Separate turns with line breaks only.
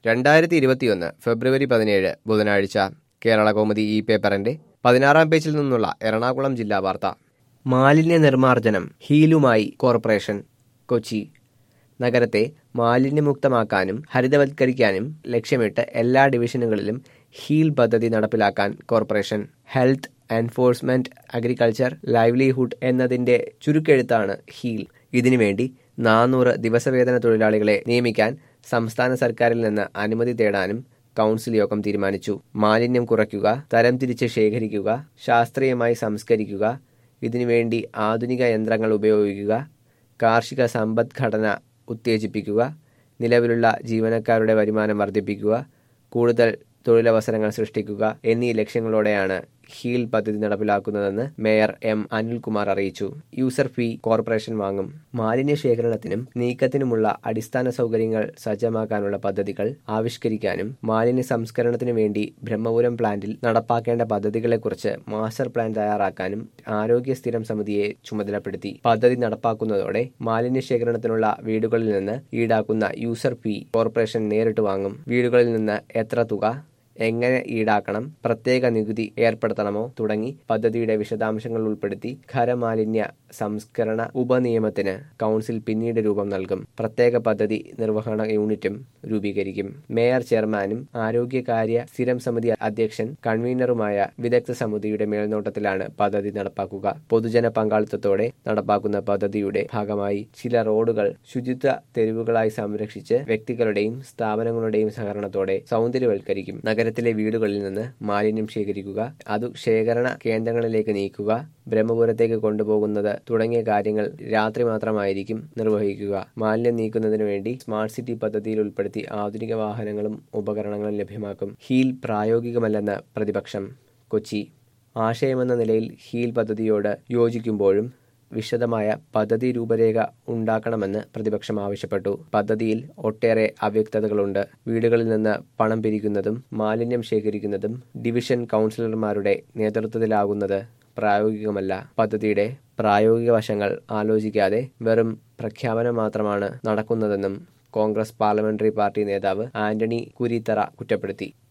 രണ്ടായിരത്തി ഇരുപത്തിയൊന്ന് ഫെബ്രുവരി പതിനേഴ് ബുധനാഴ്ച കേരള കൗമുദി ഈ പേപ്പറിന്റെ പതിനാറാം പേജിൽ നിന്നുള്ള എറണാകുളം ജില്ലാ വാർത്ത മാലിന്യ നിർമ്മാർജ്ജനം ഹീലുമായി കോർപ്പറേഷൻ കൊച്ചി നഗരത്തെ മാലിന്യമുക്തമാക്കാനും ഹരിതവത്കരിക്കാനും ലക്ഷ്യമിട്ട് എല്ലാ ഡിവിഷനുകളിലും ഹീൽ പദ്ധതി നടപ്പിലാക്കാൻ corporation health enforcement agriculture livelihood എന്നതിന്റെ ചുരുക്കെഴുത്താണ് ഹീൽ ഇതിനുവേണ്ടി നാനൂറ് ദിവസവേതന തൊഴിലാളികളെ നിയമിക്കാൻ സംസ്ഥാന സർക്കാരിൽ നിന്ന് അനുമതി തേടാനും കൗൺസിൽ യോഗം തീരുമാനിച്ചു മാലിന്യം കുറയ്ക്കുക തരംതിരിച്ച് ശേഖരിക്കുക ശാസ്ത്രീയമായി സംസ്കരിക്കുക ഇതിനുവേണ്ടി ആധുനിക യന്ത്രങ്ങൾ ഉപയോഗിക്കുക കാർഷിക സമ്പദ്ഘടന ഉത്തേജിപ്പിക്കുക നിലവിലുള്ള ജീവനക്കാരുടെ വരുമാനം വർദ്ധിപ്പിക്കുക കൂടുതൽ തൊഴിലവസരങ്ങൾ സൃഷ്ടിക്കുക എന്നീ ലക്ഷ്യങ്ങളോടെയാണ് ഹീൽ പദ്ധതി നടപ്പിലാക്കുന്നതെന്ന് മേയർ എം അനിൽകുമാർ അറിയിച്ചു യൂസർ ഫീ കോർപ്പറേഷൻ വാങ്ങും മാലിന്യ ശേഖരണത്തിനും നീക്കത്തിനുമുള്ള അടിസ്ഥാന സൗകര്യങ്ങൾ സജ്ജമാക്കാനുള്ള പദ്ധതികൾ ആവിഷ്കരിക്കാനും മാലിന്യ സംസ്കരണത്തിനു വേണ്ടി ബ്രഹ്മപുരം പ്ലാന്റിൽ നടപ്പാക്കേണ്ട പദ്ധതികളെക്കുറിച്ച് മാസ്റ്റർ പ്ലാൻ തയ്യാറാക്കാനും ആരോഗ്യ സ്ഥിരം സമിതിയെ ചുമതലപ്പെടുത്തി പദ്ധതി നടപ്പാക്കുന്നതോടെ മാലിന്യ ശേഖരണത്തിനുള്ള വീടുകളിൽ നിന്ന് ഈടാക്കുന്ന യൂസർ ഫീ കോർപ്പറേഷൻ നേരിട്ട് വാങ്ങും വീടുകളിൽ നിന്ന് എത്ര തുക എങ്ങനെ ഈടാക്കണം പ്രത്യേക നികുതി ഏർപ്പെടുത്തണമോ തുടങ്ങി പദ്ധതിയുടെ വിശദാംശങ്ങൾ ഉൾപ്പെടുത്തി ഖരമാലിന്യ സംസ്കരണ ഉപനിയമത്തിന് കൗൺസിൽ പിന്നീട് രൂപം നൽകും പ്രത്യേക പദ്ധതി നിർവഹണ യൂണിറ്റും രൂപീകരിക്കും മേയർ ചെയർമാനും ആരോഗ്യകാര്യ സ്ഥിരം സമിതി അധ്യക്ഷൻ കൺവീനറുമായ വിദഗ്ധ സമിതിയുടെ മേൽനോട്ടത്തിലാണ് പദ്ധതി നടപ്പാക്കുക പൊതുജന പങ്കാളിത്തത്തോടെ നടപ്പാക്കുന്ന പദ്ധതിയുടെ ഭാഗമായി ചില റോഡുകൾ ശുചിത്വ തെരുവുകളായി സംരക്ഷിച്ച് വ്യക്തികളുടെയും സ്ഥാപനങ്ങളുടെയും സഹകരണത്തോടെ സൗന്ദര്യവൽക്കരിക്കും നഗരത്തിലെ വീടുകളിൽ നിന്ന് മാലിന്യം ശേഖരിക്കുക അത് ശേഖരണ കേന്ദ്രങ്ങളിലേക്ക് നീക്കുക ബ്രഹ്മപുരത്തേക്ക് കൊണ്ടുപോകുന്നത് തുടങ്ങിയ കാര്യങ്ങൾ രാത്രി മാത്രമായിരിക്കും നിർവഹിക്കുക മാലിന്യം നീക്കുന്നതിനു വേണ്ടി സ്മാർട്ട് സിറ്റി പദ്ധതിയിൽ ഉൾപ്പെടുത്തി ആധുനിക വാഹനങ്ങളും ഉപകരണങ്ങളും ലഭ്യമാക്കും ഹീൽ പ്രായോഗികമല്ലെന്ന് പ്രതിപക്ഷം കൊച്ചി ആശയമെന്ന നിലയിൽ ഹീൽ പദ്ധതിയോട് യോജിക്കുമ്പോഴും വിശദമായ പദ്ധതി രൂപരേഖ ഉണ്ടാക്കണമെന്ന് പ്രതിപക്ഷം ആവശ്യപ്പെട്ടു പദ്ധതിയിൽ ഒട്ടേറെ അവ്യക്തതകളുണ്ട് വീടുകളിൽ നിന്ന് പണം പിരിക്കുന്നതും മാലിന്യം ശേഖരിക്കുന്നതും ഡിവിഷൻ കൗൺസിലർമാരുടെ നേതൃത്വത്തിലാകുന്നത് പ്രായോഗികമല്ല പദ്ധതിയുടെ പ്രായോഗിക വശങ്ങൾ ആലോചിക്കാതെ വെറും പ്രഖ്യാപനം മാത്രമാണ് നടക്കുന്നതെന്നും കോൺഗ്രസ് പാർലമെന്ററി പാർട്ടി നേതാവ് ആന്റണി കുരിത്തറ കുറ്റപ്പെടുത്തി